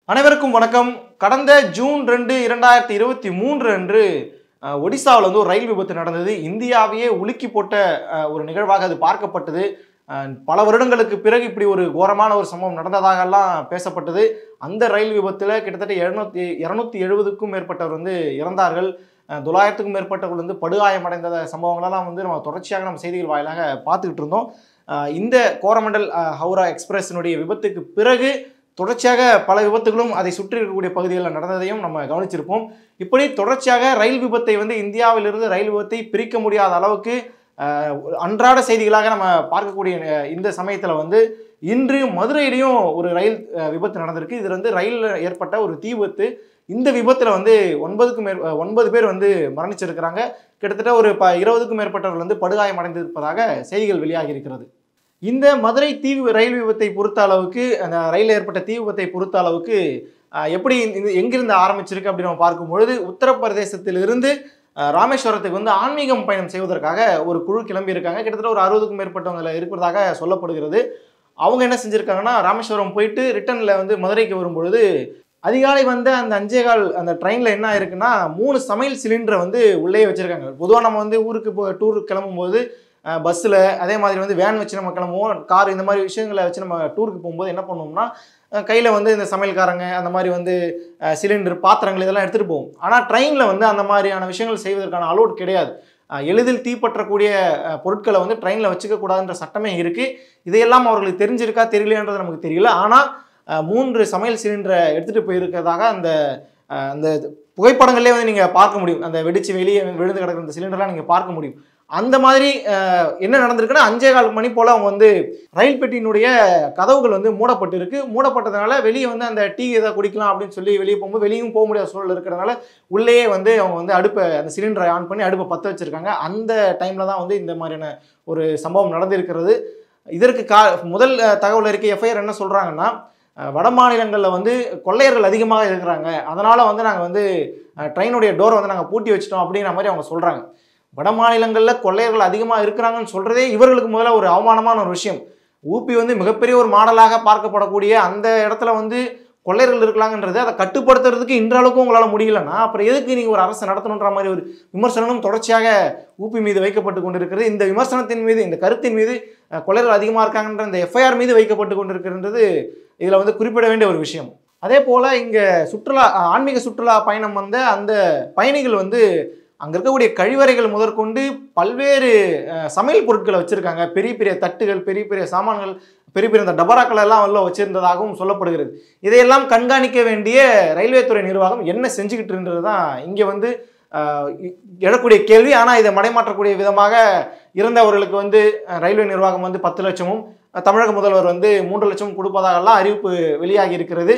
அனைவருக்கும் வணக்கம் கடந்த ஜூன் ரெண்டு இரண்டாயிரத்தி இருபத்தி மூன்று அன்று அஹ், ஒடிசாவில் வந்து ஒரு ரயில் விபத்து நடந்தது இந்தியாவையே உலுக்கி போட்ட அஹ், ஒரு நிகழ்வாக அது பார்க்கப்பட்டது அஹ், பல வருடங்களுக்கு பிறகு இப்படி ஒரு கோரமான ஒரு சம்பவம் நடந்ததாகலாம் பேசப்பட்டது அந்த ரயில் விபத்தில் கிட்டத்தட்ட எழுநூத்தி இரநூத்தி எழுபதுக்கும் மேற்பட்டவர் வந்து இறந்தார்கள் அஹ், தொள்ளாயிரத்துக்கும் மேற்பட்டவர்கள் வந்து படுகாயமடைந்த சம்பவங்களெல்லாம் வந்து நம்ம தொடர்ச்சியாக நம்ம செய்திகள் வாயிலாக பார்த்துக்கிட்டு இருந்தோம் அஹ், இந்த கோரமண்டல் அஹ், ஹவுரா எக்ஸ்பிரஸினுடைய விபத்துக்கு பிறகு தொடர்ச்சியாக பல விபத்துகளும் அதை சுற்றி இருக்கக்கூடிய பகுதிகளில் நடந்ததையும் நம்ம கவனிச்சிருப்போம் இப்படி தொடர்ச்சியாக ரயில் விபத்தை வந்து இந்தியாவிலிருந்து ரயில் விபத்தை பிரிக்க முடியாத அளவுக்கு அஹ், அன்றாட செய்திகளாக நம்ம பார்க்கக்கூடிய அஹ், இந்த சமயத்தில் வந்து இன்று மதுரையிலையும் ஒரு ரயில் அஹ், விபத்து நடந்திருக்கு இது வந்து ரயிலில் ஏற்பட்ட ஒரு தீ விபத்து இந்த விபத்தில் வந்து ஒன்பதுக்கும் மேற் அஹ், ஒன்பது பேர் வந்து மரணிச்சிருக்கிறாங்க கிட்டத்தட்ட ஒரு ப இருபதுக்கும் மேற்பட்டவர்கள் வந்து படுகாயமடைந்திருப்பதாக செய்திகள் வெளியாகி இருக்கிறது இந்த மதுரை தீ ரயில் விபத்தை பொறுத்த அளவுக்கு அந்த ரயிலில் ஏற்பட்ட தீ விபத்தை பொறுத்த அளவுக்கு அஹ், எப்படி இந்த எங்கிருந்து ஆரம்பிச்சிருக்கு அப்படின்னு நம்ம பார்க்கும் பொழுது உத்தரப்பிரதேசத்திலிருந்து அஹ், ராமேஸ்வரத்துக்கு வந்து ஆன்மீகம் பயணம் செய்வதற்காக ஒரு குழு கிளம்பி இருக்காங்க கிட்டத்தட்ட ஒரு அறுபதுக்கும் மேற்பட்டவங்க இருக்கிறதாக சொல்லப்படுகிறது அவங்க என்ன செஞ்சுருக்காங்கன்னா ராமேஸ்வரம் போயிட்டு ரிட்டர்னில் வந்து மதுரைக்கு வரும்பொழுது அதிகாலை வந்த அந்த அஞ்சே கால் அந்த ட்ரெயினில் என்ன ஆயிருக்குன்னா மூணு சமையல் சிலிண்டரை வந்து உள்ளே வச்சுருக்காங்க பொதுவாக நம்ம வந்து ஊருக்கு போ டூர் கிளம்பும்போது பஸ்ஸில் அதே மாதிரி வந்து வேன் வச்சு நம்ம கிளம்புவோம் கார் இந்த மாதிரி விஷயங்களை வச்சு நம்ம டூருக்கு போகும்போது என்ன பண்ணுவோம்னா கையில் வந்து இந்த சமையல்காரங்க அந்த மாதிரி வந்து சிலிண்டர் பாத்திரங்கள் இதெல்லாம் எடுத்துகிட்டு போவோம் ஆனால் ட்ரெயினில் வந்து அந்த மாதிரியான விஷயங்கள் செய்வதற்கான அலோட் கிடையாது அஹ், எளிதில் தீப்பற்றக்கூடிய அஹ், பொருட்களை வந்து ட்ரெயினில் வச்சுக்க கூடாதுன்ற சட்டமே இருக்குது இதையெல்லாம் அவர்களுக்கு தெரிஞ்சிருக்கா தெரியலையான்றது நமக்கு தெரியல ஆனால் அஹ், மூன்று சமையல் சிலிண்டரை எடுத்துகிட்டு போயிருக்கிறதாக அந்த அஹ், அந்த புகைப்படங்களே வந்து நீங்கள் பார்க்க முடியும் அந்த வெடிச்சு வெளியே விழுந்து கிடக்கிற அந்த சிலிண்டர்லாம் நீங்கள் பார்க்க முடியும் அந்த மாதிரி அஹ், என்ன நடந்திருக்குன்னா அஞ்சே கால் மணி போல் அவங்க வந்து ரயில் பெட்டியினுடைய கதவுகள் வந்து மூடப்பட்டிருக்கு மூடப்பட்டதுனால வெளியே வந்து அந்த டீ எதை குடிக்கலாம் அப்படின்னு சொல்லி வெளியே போகும்போது வெளியும் போக முடியாத சூழல் இருக்கிறதுனால உள்ளேயே வந்து அவங்க வந்து அடுப்பை அந்த சிலிண்டரை ஆன் பண்ணி அடுப்பை பற்ற வச்சிருக்காங்க அந்த டைமில் தான் வந்து இந்த மாதிரியான ஒரு சம்பவம் நடந்திருக்கிறது இதற்கு கா முதல் அஹ், தகவல் அறிக்கை எஃப்ஐஆர் என்ன சொல்கிறாங்கன்னா வட மாநிலங்களில் வந்து கொள்ளையர்கள் அதிகமாக இருக்கிறாங்க அதனால் வந்து நாங்கள் வந்து ட்ரெயினுடைய டோரை வந்து நாங்கள் பூட்டி வச்சிட்டோம் அப்படிங்கிற மாதிரி அவங்க சொல்கிறாங்க வட மாநிலங்களில் கொள்ளையர்கள் அதிகமாக இருக்கிறாங்கன்னு சொல்கிறதே இவர்களுக்கு முதல்ல ஒரு அவமானமான ஒரு விஷயம் ஊபி வந்து மிகப்பெரிய ஒரு மாடலாக பார்க்கப்படக்கூடிய அந்த இடத்துல வந்து கொள்ளையர்கள் இருக்கலாங்கன்றது அதை கட்டுப்படுத்துறதுக்கு இன்றளவுக்கு உங்களால் முடியலன்னா அப்புறம் எதுக்கு நீங்கள் ஒரு அரசு நடத்தணுன்ற மாதிரி ஒரு விமர்சனமும் தொடர்ச்சியாக ஊபி மீது வைக்கப்பட்டு கொண்டிருக்கிறது இந்த விமர்சனத்தின் மீது இந்த கருத்தின் மீது அஹ், கொள்ளையர்கள் அதிகமாக இருக்காங்கன்ற இந்த எஃப்ஐஆர் மீது வைக்கப்பட்டு கொண்டிருக்கிறது இதில் வந்து குறிப்பிட வேண்டிய ஒரு விஷயம் அதே போல் இங்கே சுற்றுலா அஹ், ஆன்மீக சுற்றுலா பயணம் வந்த அந்த பயணிகள் வந்து அங்கே இருக்கக்கூடிய கழிவறைகள் முதற்கொண்டு பல்வேறு அஹ், சமையல் பொருட்களை வச்சுருக்காங்க பெரிய பெரிய தட்டுகள் பெரிய பெரிய சாமான்கள் பெரிய பெரிய இந்த டபராக்கள் எல்லாம் உள்ள வச்சிருந்ததாகவும் சொல்லப்படுகிறது இதையெல்லாம் கண்காணிக்க வேண்டிய ரயில்வே துறை நிர்வாகம் என்ன செஞ்சுக்கிட்டு இருந்தது தான் இங்கே வந்து அஹ், இ- எழக்கூடிய கேள்வி ஆனால் இதை மடைமாற்றக்கூடிய விதமாக இருந்தவர்களுக்கு வந்து அஹ், ரயில்வே நிர்வாகம் வந்து பத்து லட்சமும் அஹ், தமிழக முதல்வர் வந்து மூன்று லட்சமும் கொடுப்பதாகலாம் அறிவிப்பு வெளியாகி இருக்கிறது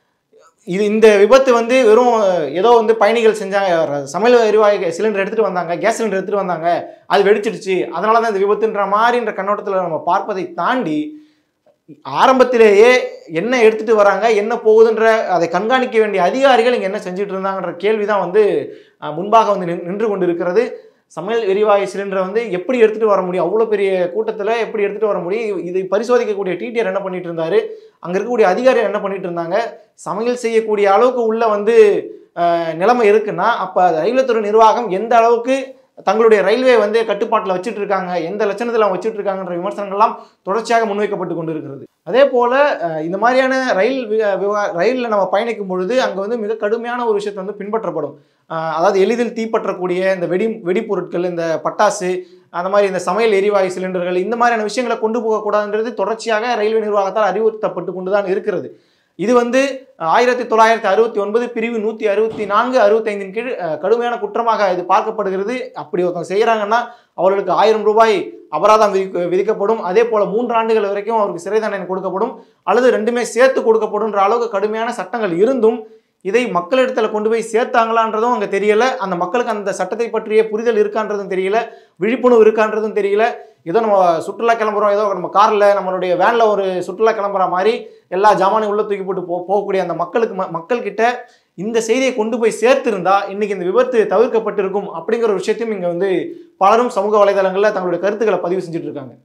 இது இந்த விபத்து வந்து வெறும் அஹ், ஏதோ வந்து பயணிகள் செஞ்சாங்க ர- சமையல் எரிவாயு சிலிண்டர் எடுத்துகிட்டு வந்தாங்க கேஸ் சிலிண்டர் எடுத்துகிட்டு வந்தாங்க அது வெடிச்சிடுச்சு அதனால தான் இந்த விபத்துன்ற மாதிரின்ற கண்ணோட்டத்தில் நம்ம பார்ப்பதை தாண்டி ஆரம்பத்திலேயே என்ன எடுத்துட்டு வராங்க என்ன போகுதுன்ற அதை கண்காணிக்க வேண்டிய அதிகாரிகள் இங்கே என்ன செஞ்சுட்டு இருந்தாங்கன்ற கேள்வி தான் வந்து அஹ், முன்பாக வந்து நின்- நின்று கொண்டு இருக்கிறது சமையல் எரிவாயு சிலிண்டரை வந்து எப்படி எடுத்துட்டு வர முடியும் அவ்வளோ பெரிய கூட்டத்தில் எப்படி எடுத்துட்டு வர முடியும் இதை பரிசோதிக்கக்கூடிய டிடிஆர் என்ன பண்ணிட்டு இருந்தாரு அங்கே இருக்கக்கூடிய அதிகாரிகள் என்ன பண்ணிட்டு இருந்தாங்க சமையல் செய்யக்கூடிய அளவுக்கு உள்ள வந்து அஹ், நிலைமை இருக்குன்னா அப்போ ரயில்வே துறை நிர்வாகம் எந்த அளவுக்கு தங்களுடைய ரயில்வே வந்து கட்டுப்பாட்டில் வச்சுட்டு இருக்காங்க எந்த லட்சணத்தில் அவங்க வச்சுட்டு இருக்காங்கன்ற விமர்சனங்கள்லாம் தொடர்ச்சியாக முன்வைக்கப்பட்டு கொண்டு இருக்கிறது அதே போல் இந்த மாதிரியான ரயில் வி- விவகா ரயிலில் நம்ம பயணிக்கும் பொழுது அங்கே வந்து மிக கடுமையான ஒரு விஷயத்தை வந்து பின்பற்றப்படும் அஹ், அதாவது எளிதில் தீப்பற்றக்கூடிய இந்த வெடி வெடிப்பொருட்கள் இந்த பட்டாசு அந்த மாதிரி இந்த சமையல் எரிவாயு சிலிண்டர்கள் இந்த மாதிரியான விஷயங்களை கொண்டு போகக்கூடாதுன்றது தொடர்ச்சியாக ரயில்வே நிர்வாகத்தால் அறிவுறுத்தப்பட்டு கொண்டு தான் இருக்கிறது இது வந்து ஆயிரத்தி தொள்ளாயிரத்தி அறுபத்தி ஒன்பது பிரிவு நூற்றி அறுபத்தி நான்கு அறுபத்தைந்தின் கீழ் அஹ், கடுமையான குற்றமாக இது பார்க்கப்படுகிறது அப்படி ஒருத்தவங்க செய்கிறாங்கன்னா அவர்களுக்கு ஆயிரம் ரூபாய் அபராதம் விதி விதிக்கப்படும் அதே போல் மூன்று ஆண்டுகள் வரைக்கும் அவருக்கு சிறை தண்டனை கொடுக்கப்படும் அல்லது ரெண்டுமே சேர்த்து கொடுக்கப்படும்ன்ற அளவுக்கு கடுமையான சட்டங்கள் இருந்தும் இதை மக்களிடத்தில் கொண்டு போய் சேர்த்தாங்களான்றதும் அங்கே தெரியல அந்த மக்களுக்கு அந்த சட்டத்தை பற்றிய புரிதல் இருக்கான்றதும் தெரியல விழிப்புணர்வு இருக்கான்றதும் தெரியல ஏதோ நம்ம சுற்றுலா கிளம்புறோம் ஏதோ நம்ம காரில் நம்மளுடைய வேனில் ஒரு சுற்றுலா கிளம்புற மாதிரி எல்லா ஜாமானையும் உள்ள தூக்கி போட்டு போ போகக்கூடிய அந்த மக்களுக்கு ம- மக்கள்கிட்ட இந்த செய்தியை கொண்டு போய் சேர்த்திருந்தா இன்னைக்கு இந்த விபத்து தவிர்க்கப்பட்டிருக்கும் அப்படிங்கிற ஒரு விஷயத்தையும் இங்கே வந்து பலரும் சமூக வலைதளங்களில் தங்களுடைய கருத்துக்களை பதிவு செஞ்சுட்டு இருக்காங்க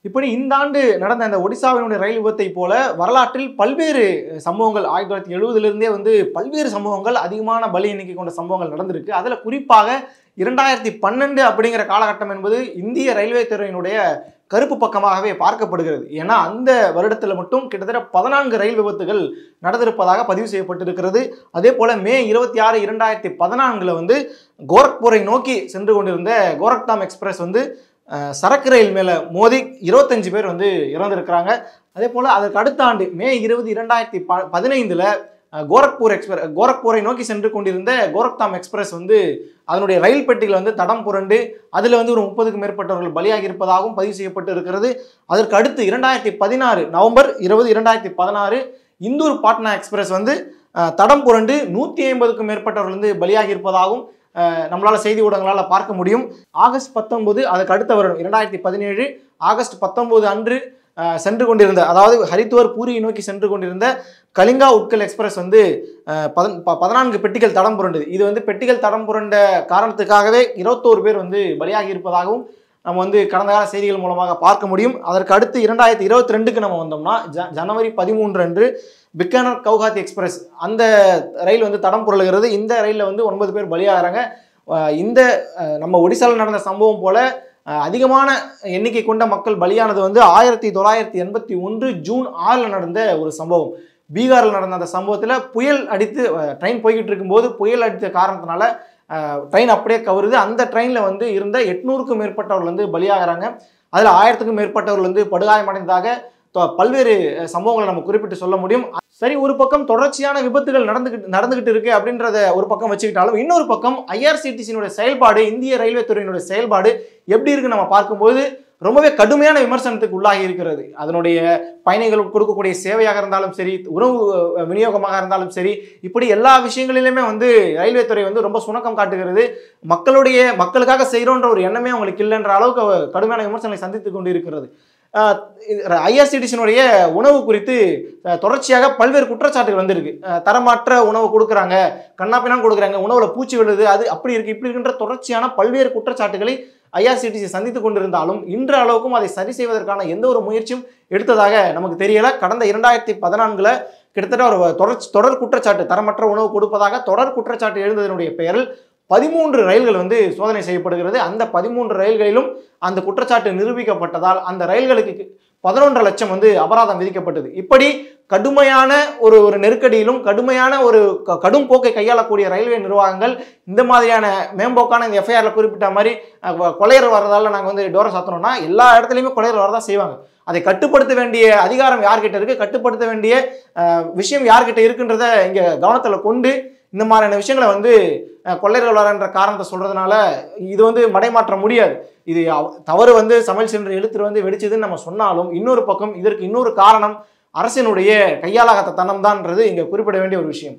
இப்படி இந்த ஆண்டு நடந்த அந்த ஒடிசாவினுடைய ரயில் விபத்தை போல வரலாற்றில் பல்வேறு சம்பவங்கள் ஆயிரத்தி தொள்ளாயிரத்தி எழுபதுலேருந்தே வந்து பல்வேறு சம்பவங்கள் அதிகமான பலி எண்ணிக்கை கொண்ட சம்பவங்கள் நடந்திருக்கு அதில் குறிப்பாக இரண்டாயிரத்தி பன்னெண்டு அப்படிங்கிற காலகட்டம் என்பது இந்திய ரயில்வே துறையினுடைய கருப்பு பக்கமாகவே பார்க்கப்படுகிறது ஏன்னா அந்த வருடத்தில் மட்டும் கிட்டத்தட்ட பதினான்கு ரயில் விபத்துகள் நடந்திருப்பதாக பதிவு செய்யப்பட்டிருக்கிறது அதே போல மே இருபத்தி ஆறு இரண்டாயிரத்தி பதினான்குல வந்து கோரக்பூரை நோக்கி சென்று கொண்டிருந்த கோரக்தாம் எக்ஸ்பிரஸ் வந்து அஹ், சரக்கு ரயில் மேலே மோதி இருபத்தஞ்சு பேர் வந்து இறந்திருக்கிறாங்க அதே போல் அதற்கு அடுத்த ஆண்டு மே இருபது இரண்டாயிரத்தி ப பதினைந்தில் கோரக்பூர் எக்ஸ்பிரஸ் கோரக்பூரை நோக்கி சென்று கொண்டிருந்த கோரக்தாம் எக்ஸ்பிரஸ் வந்து அதனுடைய ரயில் பெட்டியில் வந்து தடம் புரண்டு அதில் வந்து ஒரு முப்பதுக்கும் மேற்பட்டவர்கள் பலியாகி இருப்பதாகவும் பதிவு செய்யப்பட்டு இருக்கிறது அதற்கு அடுத்து இரண்டாயிரத்தி பதினாறு நவம்பர் இருபது இரண்டாயிரத்தி பதினாறு இந்தூர் பாட்னா எக்ஸ்பிரஸ் வந்து அஹ், தடம் புரண்டு நூற்றி ஐம்பதுக்கும் மேற்பட்டவர்கள் வந்து பலியாகி இருப்பதாகவும் அஹ், நம்மளால செய்தி ஊடகங்களால் பார்க்க முடியும் ஆகஸ்ட் பத்தொன்பது அதுக்கு அடுத்த வருடம் இரண்டாயிரத்தி பதினேழு ஆகஸ்ட் பத்தொன்பது அன்று அஹ், சென்று கொண்டிருந்த அதாவது ஹரித்துவர் பூரியை நோக்கி சென்று கொண்டிருந்த கலிங்கா உட்கல் எக்ஸ்பிரஸ் வந்து அஹ், பதன் ப- பதினான்கு பெட்டிகள் தடம் புரண்டது இது வந்து பெட்டிகள் தடம் புரண்ட காரணத்துக்காகவே இருபத்தோரு பேர் வந்து பலியாகி இருப்பதாகவும் நம்ம வந்து கடந்த கால செய்திகள் மூலமாக பார்க்க முடியும் அதற்கு அடுத்து இரண்டாயிரத்தி இருபத்தி ரெண்டுக்கு நம்ம வந்தோம்னா ஜ ஜனவரி பதிமூன்று அன்று பிக்கானர் கவுஹாத்தி எக்ஸ்பிரஸ் அந்த ரயில் வந்து தடம் புரளுகிறது இந்த ரயிலில் வந்து ஒன்பது பேர் பலியாகிறாங்க அஹ் இந்த அஹ், நம்ம ஒடிசாவில் நடந்த சம்பவம் போல அஹ், அதிகமான எண்ணிக்கை கொண்ட மக்கள் பலியானது வந்து ஆயிரத்தி தொள்ளாயிரத்தி எண்பத்தி ஒன்று ஜூன் ஆறில் நடந்த ஒரு சம்பவம் பீகாரில் நடந்த அந்த சம்பவத்தில் புயல் அடித்து ட்ரெயின் போய்கிட்டு இருக்கும்போது புயல் அடித்த காரணத்தினால ட்ரெயின் அப்படியே கவருது அந்த ட்ரெயினில் வந்து இருந்த எட்நூறுக்கும் மேற்பட்டவர்கள் வந்து பலியாகிறாங்க அதில் ஆயிரத்துக்கும் மேற்பட்டவர்கள் வந்து படுகாயமடைந்ததாக தொ- பல்வேறு அஹ், சம்பவங்களை நம்ம குறிப்பிட்டு சொல்ல முடியும் சரி ஒரு பக்கம் தொடர்ச்சியான விபத்துகள் நடந்துகிட்டு நடந்துகிட்டு இருக்கு அப்படின்றத ஒரு பக்கம் வச்சுக்கிட்டாலும் இன்னொரு பக்கம் ஐஆர்சிடிசியினுடைய செயல்பாடு இந்திய ரயில்வே துறையினுடைய செயல்பாடு எப்படி இருக்கு நம்ம பார்க்கும்போது ரொம்பவே கடுமையான விமர்சனத்துக்கு உள்ளாகி இருக்கிறது அதனுடைய பயணிகள் கொடுக்கக்கூடிய சேவையாக இருந்தாலும் சரி உணவு அஹ், விநியோகமாக இருந்தாலும் சரி இப்படி எல்லா விஷயங்களிலுமே வந்து ரயில்வே துறை வந்து ரொம்ப சுணக்கம் காட்டுகிறது மக்களுடைய மக்களுக்காக செய்கிறோன்ற ஒரு எண்ணமே அவங்களுக்கு இல்லைன்ற அளவுக்கு அவ கடுமையான விமர்சனங்களை சந்தித்து கொண்டு இருக்கிறது ஐஆர்சிடிசினுடைய உணவு குறித்து அஹ், தொடர்ச்சியாக பல்வேறு குற்றச்சாட்டுகள் வந்திருக்கு அஹ், தரமற்ற உணவு கொடுக்குறாங்க கண்ணாப்பினான்னு கொடுக்குறாங்க உணவுல பூச்சி விழுது அது அப்படி இருக்கு இப்படி இருக்கின்ற தொடர்ச்சியான பல்வேறு குற்றச்சாட்டுகளை ஐஆர்சிடிசி சந்தித்து கொண்டிருந்தாலும் இன்று அளவுக்கும் அதை சரி செய்வதற்கான எந்த ஒரு முயற்சியும் எடுத்ததாக நமக்கு தெரியல கடந்த இரண்டாயிரத்தி பதினான்குல கிட்டத்தட்ட ஒரு தொடர் தொடர் குற்றச்சாட்டு தரமற்ற உணவு கொடுப்பதாக தொடர் குற்றச்சாட்டு எழுந்ததனுடைய பெயரில் பதிமூன்று ரயில்கள் வந்து சோதனை செய்யப்படுகிறது அந்த பதிமூன்று ரயில்களிலும் அந்த குற்றச்சாட்டு நிரூபிக்கப்பட்டதால் அந்த ரயில்களுக்கு பதினொன்றரை லட்சம் வந்து அபராதம் விதிக்கப்பட்டது இப்படி கடுமையான ஒரு ஒரு நெருக்கடியிலும் கடுமையான ஒரு க- கடும் போக்கை கையாளக்கூடிய ரயில்வே நிர்வாகங்கள் இந்த மாதிரியான மேம்போக்கான இந்த எஃப்ஐஆரில் குறிப்பிட்ட மாதிரி அஹ், கொ- கொள்ளையர் வர்றதால நாங்கள் வந்து டோரை சாத்தணும்னா எல்லா இடத்துலையுமே கொள்ளையர் வரதான் செய்வாங்க அதை கட்டுப்படுத்த வேண்டிய அதிகாரம் யார்கிட்ட இருக்கு கட்டுப்படுத்த வேண்டிய அஹ், விஷயம் யார்கிட்ட இருக்குன்றத இங்கே கவனத்தில் கொண்டு இந்த மாதிரியான விஷயங்களை வந்து அஹ், கொள்ளையர்கள் வரன்ற காரணத்தை சொல்றதுனால இது வந்து மடைமாற்ற முடியாது இது அவ- தவறு வந்து சமையல் சென்று எழுத்துட்டு வந்து வெடிச்சதுன்னு நம்ம சொன்னாலும் இன்னொரு பக்கம் இதற்கு இன்னொரு காரணம் அரசினுடைய கையாளாகாத தனம் தான்ன்றது இங்க குறிப்பிட வேண்டிய ஒரு விஷயம்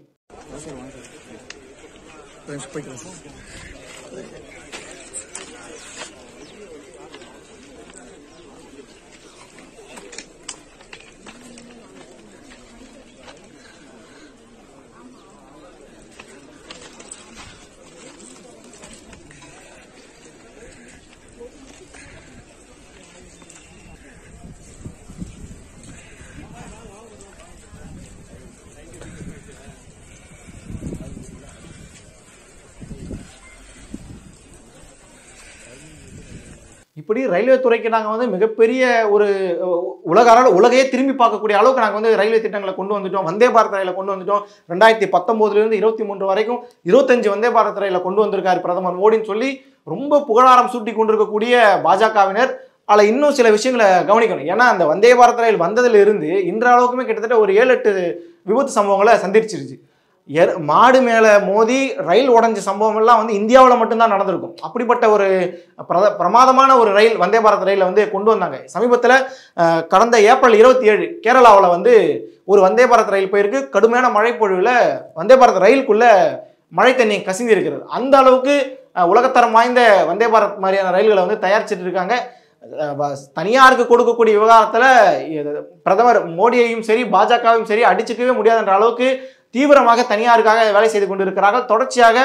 இப்படி ரயில்வே துறைக்கு நாங்கள் வந்து மிகப்பெரிய ஒரு அஹ், உலக அளவு உலகையே திரும்பி பார்க்கக்கூடிய அளவுக்கு நாங்கள் வந்து ரயில்வே திட்டங்களை கொண்டு வந்துட்டோம் வந்தே பாரத் ரயிலை கொண்டு வந்துட்டோம் ரெண்டாயிரத்தி பத்தொம்போதுலேருந்து இருபத்தி மூன்று வரைக்கும் இருபத்தஞ்சு வந்தே பாரத் ரயிலை கொண்டு வந்திருக்காரு பிரதமர் மோடின்னு சொல்லி ரொம்ப புகழாரம் சூட்டி கொண்டிருக்கக்கூடிய பாஜகவினர் அதில் இன்னும் சில விஷயங்களை கவனிக்கணும் ஏன்னா அந்த வந்தே பாரத் ரயில் வந்ததுல இருந்து இன்றளவுக்குமே கிட்டத்தட்ட ஒரு ஏழு எட்டு விபத்து சம்பவங்களை சந்திச்சிருச்சு எர் மாடு மேலே மோதி ரயில் உடைஞ்ச சம்பவம் எல்லாம் வந்து இந்தியாவில் மட்டும்தான் நடந்திருக்கும் அப்படிப்பட்ட ஒரு பிரத பிரமாதமான ஒரு ரயில் வந்தே பாரத் ரயிலை வந்து கொண்டு வந்தாங்க சமீபத்தில் கடந்த ஏப்ரல் இருபத்தி ஏழு கேரளாவில் வந்து ஒரு வந்தே பாரத் ரயில் போயிருக்கு கடுமையான மழை பொழிவில் வந்தே பாரத் ரயிலுக்குள்ள மழை தண்ணி கசிந்து இருக்கிறது அந்த அளவுக்கு அஹ், உலகத்தரம் வாய்ந்த வந்தே பாரத் மாதிரியான ரயில்களை வந்து தயாரிச்சிட்டு இருக்காங்க அஹ், வ- தனியாருக்கு கொடுக்கக்கூடிய விவகாரத்தில் பிரதமர் மோடியையும் சரி பாஜகவையும் சரி அடிச்சுக்கவே முடியாதுன்ற அளவுக்கு தீவிரமாக தனியாருக்காக வேலை செய்து கொண்டிருக்கிறார்கள் தொடர்ச்சியாக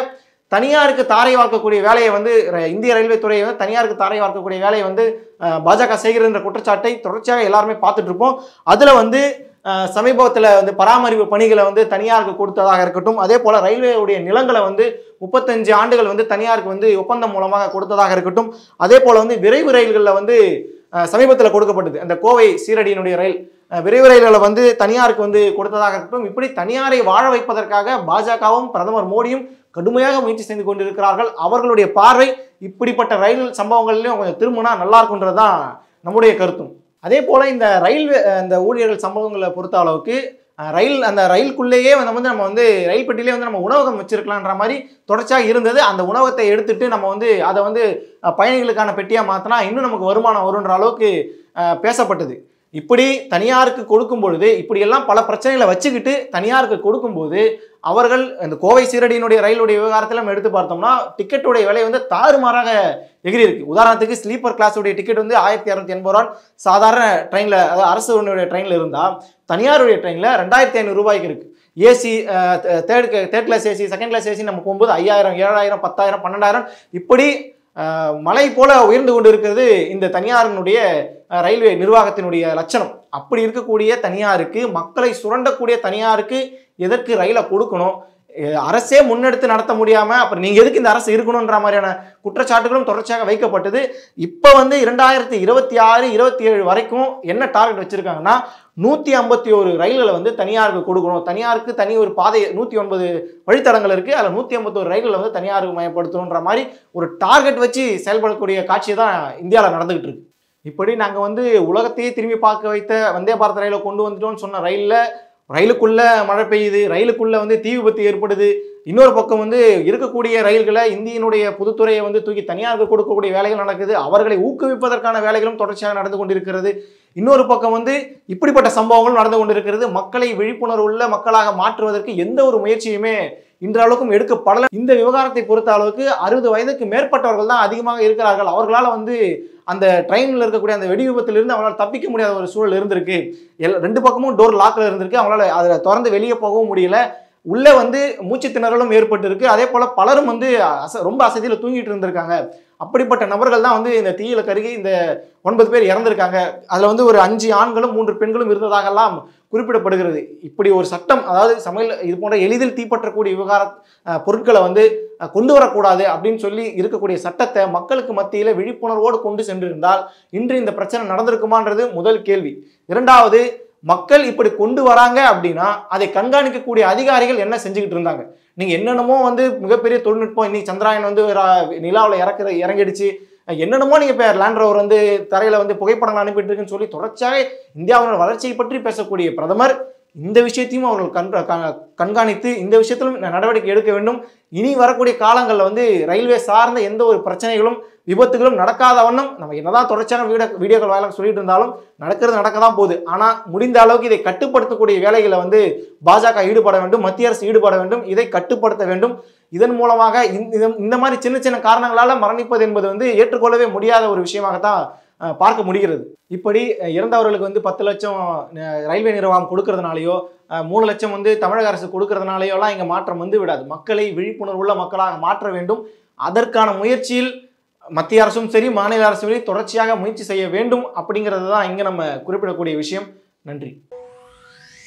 தனியாருக்கு தாரை வார்க்கக்கூடிய வேலையை வந்து ர- இந்திய ரயில்வே துறையை வந்து தனியாருக்கு தாரை வார்க்கக்கூடிய வேலையை வந்து அஹ், பாஜக செய்கிறது என்ற குற்றச்சாட்டை தொடர்ச்சியாக எல்லாருமே பார்த்துட்டு இருப்போம் அதுல வந்து அஹ், சமீபத்துல வந்து பராமரிப்பு பணிகளை வந்து தனியாருக்கு கொடுத்ததாக இருக்கட்டும் அதே போல ரயில்வேவுடைய நிலங்களை வந்து முப்பத்தஞ்சு ஆண்டுகள் வந்து தனியாருக்கு வந்து ஒப்பந்தம் மூலமாக கொடுத்ததாக இருக்கட்டும் அதே போல வந்து விரைவு ரயில்களில் வந்து அஹ், சமீபத்துல கொடுக்கப்பட்டது அந்த கோவை சீரடியினுடைய ரயில் அஹ், விரைவு ரயில்களை வந்து தனியாருக்கு வந்து கொடுத்ததாக இருக்கட்டும் இப்படி தனியாரை வாழ வைப்பதற்காக பாஜகவும் பிரதமர் மோடியும் கடுமையாக முயற்சி செய்து கொண்டிருக்கிறார்கள் அவர்களுடைய பார்வை இப்படிப்பட்ட ரயில் சம்பவங்கள்லையும் கொஞ்சம் திரும்பினா நல்லா இருக்குன்றது தான் நம்முடைய கருத்தும் அதே போல இந்த ரயில்வே அஹ், இந்த ஊழியர்கள் சம்பவங்களை பொறுத்த அளவுக்கு அஹ், ரயில் அந்த ரயிலுக்குள்ளேயே வந்து வந்து நம்ம வந்து ரயில் பெட்டிலே வந்து நம்ம உணவகம் வச்சிருக்கலான்ற மாதிரி தொடர்ச்சியாக இருந்தது அந்த உணவகத்தை எடுத்துட்டு நம்ம வந்து அதை வந்து அஹ், பயணிகளுக்கான பெட்டியாக மாற்றினா இன்னும் நமக்கு வருமானம் வருன்ற அளவுக்கு அஹ், பேசப்பட்டது இப்படி தனியாருக்கு கொடுக்கும் பொழுது இப்படியெல்லாம் பல பிரச்சனைகளை வச்சுக்கிட்டு தனியாருக்கு கொடுக்கும்போது அவர்கள் இந்த கோவை சீரடியினுடைய ரயிலுடைய விவகாரத்தில் நம்ம எடுத்து பார்த்தோம்னா டிக்கெட்டுடைய விலை வந்து தாறுமாறாக எகிரி இருக்கு உதாரணத்துக்கு ஸ்லீப்பர் கிளாஸுடைய டிக்கெட் வந்து ஆயிரத்தி இரநூத்தி எண்பது ரூபா சாதாரண ட்ரெயினில் அதாவது அரசுடைய ட்ரெயினில் இருந்தால் தனியாருடைய ட்ரெயினில் ரெண்டாயிரத்தி ஐநூறு ரூபாய்க்கு இருக்கு AC third third class AC second class AC நம்ம போகும்போது ஐயாயிரம் ஏழாயிரம் பத்தாயிரம் பன்னெண்டாயிரம் இப்படி அஹ், மலை போல உயர்ந்து கொண்டு இருக்கிறது இந்த தனியாரினுடைய அஹ், ரயில்வே நிர்வாகத்தினுடைய லட்சணம் அப்படி இருக்கக்கூடிய தனியாருக்கு மக்களை சுரண்டக்கூடிய தனியாருக்கு எதற்கு ரயிலை கொடுக்கணும் அஹ், அரசே முன்னெடுத்து நடத்த முடியாம அப்புறம் நீங்க எதுக்கு இந்த அரசு இருக்கணுன்ற மாதிரியான குற்றச்சாட்டுகளும் தொடர்ச்சியாக வைக்கப்பட்டது இப்போ வந்து இரண்டாயிரத்தி இருபத்தி ஆறு இருபத்தி ஏழு வரைக்கும் என்ன டார்கெட் வச்சிருக்காங்கன்னா நூற்றி ஐம்பத்தி ஒரு ரயில்களை வந்து தனியாருக்கு கொடுக்கணும் தனியாருக்கு தனி ஒரு பாதை நூற்றி ஒன்பது வழித்தடங்கள் இருக்குது அதில் நூற்றி ஐம்பத்தோரு ரயில்களை வந்து தனியாருக்கு மயப்படுத்தணுன்ற மாதிரி ஒரு டார்கெட் வச்சு செயல்படக்கூடிய காட்சி தான் இந்தியாவில் நடந்துகிட்டு இருக்கு இப்படி நாங்கள் வந்து உலகத்தையே திரும்பி பார்க்க வைத்த வந்தே பாரத் ரயிலை கொண்டு வந்துட்டோம்னு சொன்ன ரயிலில் ரயிலுக்குள்ள மழை பெய்யுது ரயிலுக்குள்ள வந்து தீ விபத்து ஏற்படுது இன்னொரு பக்கம் வந்து இருக்கக்கூடிய ரயில்களை இந்தியனுடைய பொதுத்துறையை வந்து தூக்கி தனியாருக்கு கொடுக்கக்கூடிய வேலைகள் நடக்குது அவர்களை ஊக்குவிப்பதற்கான வேலைகளும் தொடர்ச்சியாக நடந்து கொண்டிருக்கிறது இன்னொரு பக்கம் வந்து இப்படிப்பட்ட சம்பவங்களும் நடந்து கொண்டிருக்கிறது மக்களை விழிப்புணர்வு உள்ள மக்களாக மாற்றுவதற்கு எந்த ஒரு முயற்சியுமே இன்றளவுக்கும் எடுக்கப்படல இந்த விவகாரத்தை பொறுத்த அளவுக்கு அறுபது வயதுக்கு மேற்பட்டவர்கள் தான் அதிகமாக இருக்கிறார்கள் அவர்களால் வந்து அந்த ட்ரெயினில் இருக்கக்கூடிய அந்த வெடி விபத்திலிருந்து அவங்களால தப்பிக்க முடியாத ஒரு சூழல் இருந்திருக்கு எல் ரெண்டு பக்கமும் டோர் லாக்கில் இருந்திருக்கு அவங்களால அதில் திறந்து வெளியே போகவும் முடியல உள்ளே வந்து மூச்சு திணறலும் ஏற்பட்டு இருக்கு அதே போல பலரும் வந்து அச ரொம்ப அசதியில் தூங்கிட்டு இருந்திருக்காங்க அப்படிப்பட்ட நபர்கள் தான் வந்து இந்த தீயில கருகி இந்த ஒன்பது பேர் இறந்திருக்காங்க அதில் வந்து ஒரு அஞ்சு ஆண்களும் மூன்று பெண்களும் இருந்ததாகலாம் குறிப்பிடப்படுகிறது இப்படி ஒரு சட்டம் அதாவது சமையல் இது போன்ற எளிதில் தீப்பற்றக்கூடிய விவகார அஹ், பொருட்களை வந்து அஹ், கொண்டு வரக்கூடாது அப்படின்னு சொல்லி இருக்கக்கூடிய சட்டத்தை மக்களுக்கு மத்தியில் விழிப்புணர்வோடு கொண்டு சென்றிருந்தால் இன்று இந்த பிரச்சனை நடந்திருக்குமான்றது முதல் கேள்வி இரண்டாவது மக்கள் இப்படி கொண்டு வராங்க அப்படின்னா அதை கண்காணிக்கக்கூடிய அதிகாரிகள் என்ன செஞ்சுக்கிட்டு இருந்தாங்க நீங்க என்னென்னமோ வந்து மிகப்பெரிய தொழில்நுட்பம் இன்னைக்கு சந்திராயன் வந்து நிலாவில் இறக்குற இறங்கிடுச்சு என்னென்னமோ நீங்க இப்போ லேண்ட் ரோவர் வந்து தரையில வந்து புகைப்படங்கள் அனுப்பிட்டு இருக்குன்னு சொல்லி தொடர்ச்சியாக இந்தியாவோட வளர்ச்சியை பற்றி பேசக்கூடிய பிரதமர் இந்த விஷயத்தையும் அவர்கள் கண் க- கண்காணித்து இந்த விஷயத்திலும் நடவடிக்கை எடுக்க வேண்டும் இனி வரக்கூடிய காலங்களில் வந்து ரயில்வே சார்ந்த எந்த ஒரு பிரச்சனைகளும் விபத்துகளும் நடக்காத வண்ணம் நம்ம என்னதான் தொடர்ச்சியான வீடியோ வீடியோக்கள் வாயிலாக சொல்லிட்டு இருந்தாலும் நடக்கிறது நடக்க தான் போகுது ஆனால் முடிந்த அளவுக்கு இதை கட்டுப்படுத்தக்கூடிய வேலைகளை வந்து பாஜக ஈடுபட வேண்டும் மத்திய அரசு ஈடுபட வேண்டும் இதை கட்டுப்படுத்த வேண்டும் இதன் மூலமாக இந்த இந்த- இந்த மாதிரி சின்ன சின்ன காரணங்களால் மரணிப்பது என்பது வந்து ஏற்றுக்கொள்ளவே முடியாத ஒரு விஷயமாகத்தான் அஹ், பார்க்க முடிகிறது இப்படி அஹ், இறந்தவர்களுக்கு வந்து பத்து லட்சம் அஹ், ரயில்வே நிர்வாகம் கொடுக்கறதுனாலயோ அஹ், மூணு லட்சம் வந்து தமிழக அரசு கொடுக்கறதுனாலயோலாம் இங்கே மாற்றம் வந்து விடாது மக்களை விழிப்புணர்வுள்ள மக்களாக மாற்ற வேண்டும் அதற்கான முயற்சியில் மத்திய அரசும் சரி மாநில அரசும் சரி தொடர்ச்சியாக முயற்சி செய்ய வேண்டும் அப்படிங்கிறது தான் இங்கே நம்ம குறிப்பிடக்கூடிய விஷயம் நன்றி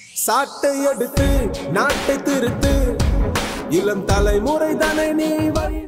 சாட்டை எடுத்து நாட்டை திருத்து இளம் தலைமுறை தானே நீ வழி